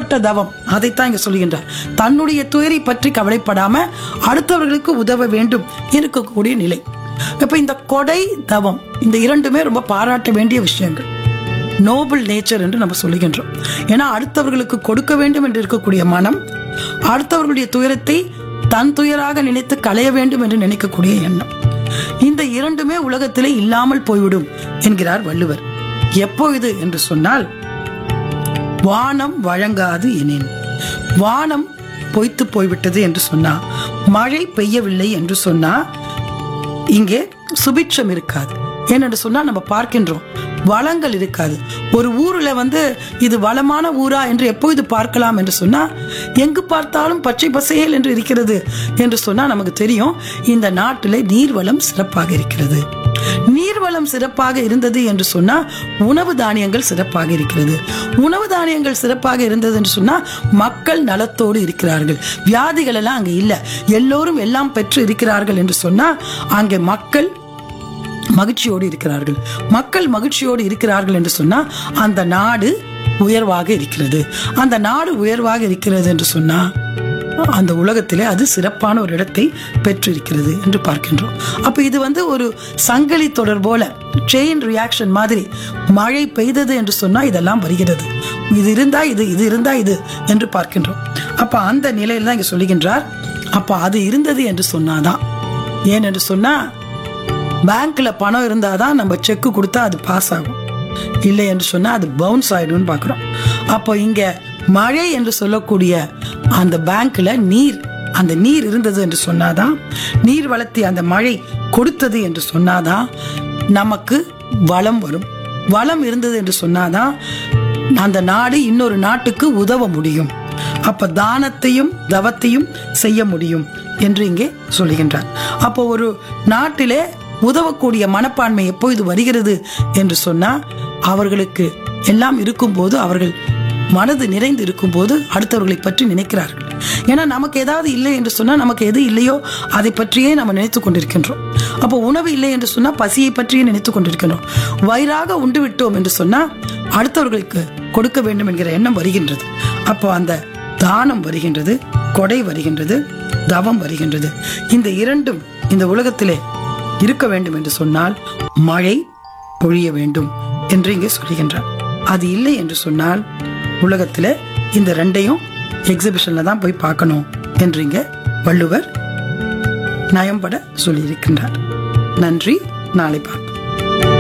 எப்படிப்பட்ட தவம் அதைத்தான் இங்க சொல்லுகின்றார் தன்னுடைய துயரை பற்றி கவலைப்படாம அடுத்தவர்களுக்கு உதவ வேண்டும் இருக்கக்கூடிய நிலை இப்ப இந்த கொடை தவம் இந்த இரண்டுமே ரொம்ப பாராட்ட வேண்டிய விஷயங்கள் நோபல் நேச்சர் என்று நம்ம சொல்லுகின்றோம் ஏன்னா அடுத்தவர்களுக்கு கொடுக்க வேண்டும் என்று இருக்கக்கூடிய மனம் அடுத்தவர்களுடைய துயரத்தை தன் துயராக நினைத்து களைய வேண்டும் என்று நினைக்கக்கூடிய எண்ணம் இந்த இரண்டுமே உலகத்திலே இல்லாமல் போய்விடும் என்கிறார் வள்ளுவர் எப்போ இது என்று சொன்னால் வானம் வழங்காது எனின் வானம் பொய்த்து போய்விட்டது என்று சொன்னா மழை பெய்யவில்லை என்று சொன்னா இங்கே சுபிட்சம் இருக்காது ஏனென்று சொன்னா நம்ம பார்க்கின்றோம் வளங்கள் இருக்காது ஒரு ஊர்ல வந்து இது வளமான ஊரா என்று எப்பொழுது பார்க்கலாம் என்று சொன்னா எங்கு பார்த்தாலும் பச்சை பசையல் என்று இருக்கிறது என்று சொன்னா நமக்கு தெரியும் இந்த நாட்டிலே நீர்வளம் சிறப்பாக இருக்கிறது நீர்வளம் சிறப்பாக இருந்தது என்று சொன்னா உணவு தானியங்கள் சிறப்பாக இருக்கிறது உணவு தானியங்கள் சிறப்பாக இருந்தது என்று சொன்னா மக்கள் நலத்தோடு இருக்கிறார்கள் வியாதிகள் எல்லாம் அங்க இல்ல எல்லோரும் எல்லாம் பெற்று இருக்கிறார்கள் என்று சொன்னா அங்கே மக்கள் மகிழ்ச்சியோடு இருக்கிறார்கள் மக்கள் மகிழ்ச்சியோடு இருக்கிறார்கள் என்று சொன்னா அந்த நாடு உயர்வாக இருக்கிறது அந்த நாடு உயர்வாக இருக்கிறது என்று சொன்னா அந்த உலகத்திலே அது சிறப்பான ஒரு இடத்தை பெற்றிருக்கிறது என்று பார்க்கின்றோம் அப்ப இது வந்து ஒரு சங்கிலி தொடர் போல செயின் ரியாக்ஷன் மாதிரி மழை பெய்தது என்று சொன்னா இதெல்லாம் வருகிறது இது இருந்தா இது இது இருந்தா இது என்று பார்க்கின்றோம் அப்ப அந்த நிலையில தான் இங்க சொல்லுகின்றார் அப்ப அது இருந்தது என்று சொன்னாதான் ஏன் என்று சொன்னா பேங்க்ல பணம் இருந்தாதான் நம்ம செக் கொடுத்தா அது பாஸ் ஆகும் இல்லை என்று சொன்னா அது பவுன்ஸ் ஆயிடும்னு பார்க்குறோம் அப்போ இங்க மழை என்று சொல்லக்கூடிய அந்த பேங்க்ல நீர் அந்த நீர் இருந்தது என்று சொன்னாதான் நீர் வளர்த்தி அந்த மழை கொடுத்தது என்று சொன்னாதான் நமக்கு வளம் வரும் வளம் இருந்தது என்று சொன்னாதான் அந்த நாடு இன்னொரு நாட்டுக்கு உதவ முடியும் அப்ப தானத்தையும் தவத்தையும் செய்ய முடியும் என்று இங்கே சொல்லுகின்றார் அப்போ ஒரு நாட்டிலே உதவக்கூடிய மனப்பான்மை எப்பொழுது வருகிறது என்று சொன்னா அவர்களுக்கு எல்லாம் இருக்கும்போது அவர்கள் மனது நிறைந்து இருக்கும்போது அடுத்தவர்களை பற்றி நினைக்கிறார்கள் ஏன்னா நமக்கு ஏதாவது இல்லை என்று சொன்னா நமக்கு எது இல்லையோ அதை பற்றியே நம்ம நினைத்து கொண்டிருக்கின்றோம் அப்போ உணவு இல்லை என்று சொன்னா பசியை பற்றியே நினைத்து கொண்டிருக்கின்றோம் வயிறாக உண்டு விட்டோம் என்று சொன்னா அடுத்தவர்களுக்கு கொடுக்க வேண்டும் என்கிற எண்ணம் வருகின்றது அப்போ அந்த தானம் வருகின்றது கொடை வருகின்றது தவம் வருகின்றது இந்த இரண்டும் இந்த உலகத்திலே இருக்க வேண்டும் என்று சொன்னால் மழை பொழிய வேண்டும் என்று இங்கே சொல்லுகின்றார் அது இல்லை என்று சொன்னால் உலகத்தில் இந்த ரெண்டையும் எக்ஸிபிஷன்ல தான் போய் பார்க்கணும் என்று இங்கே வள்ளுவர் நயம்பட சொல்லியிருக்கின்றார் நன்றி நாளை பார்ப்போம்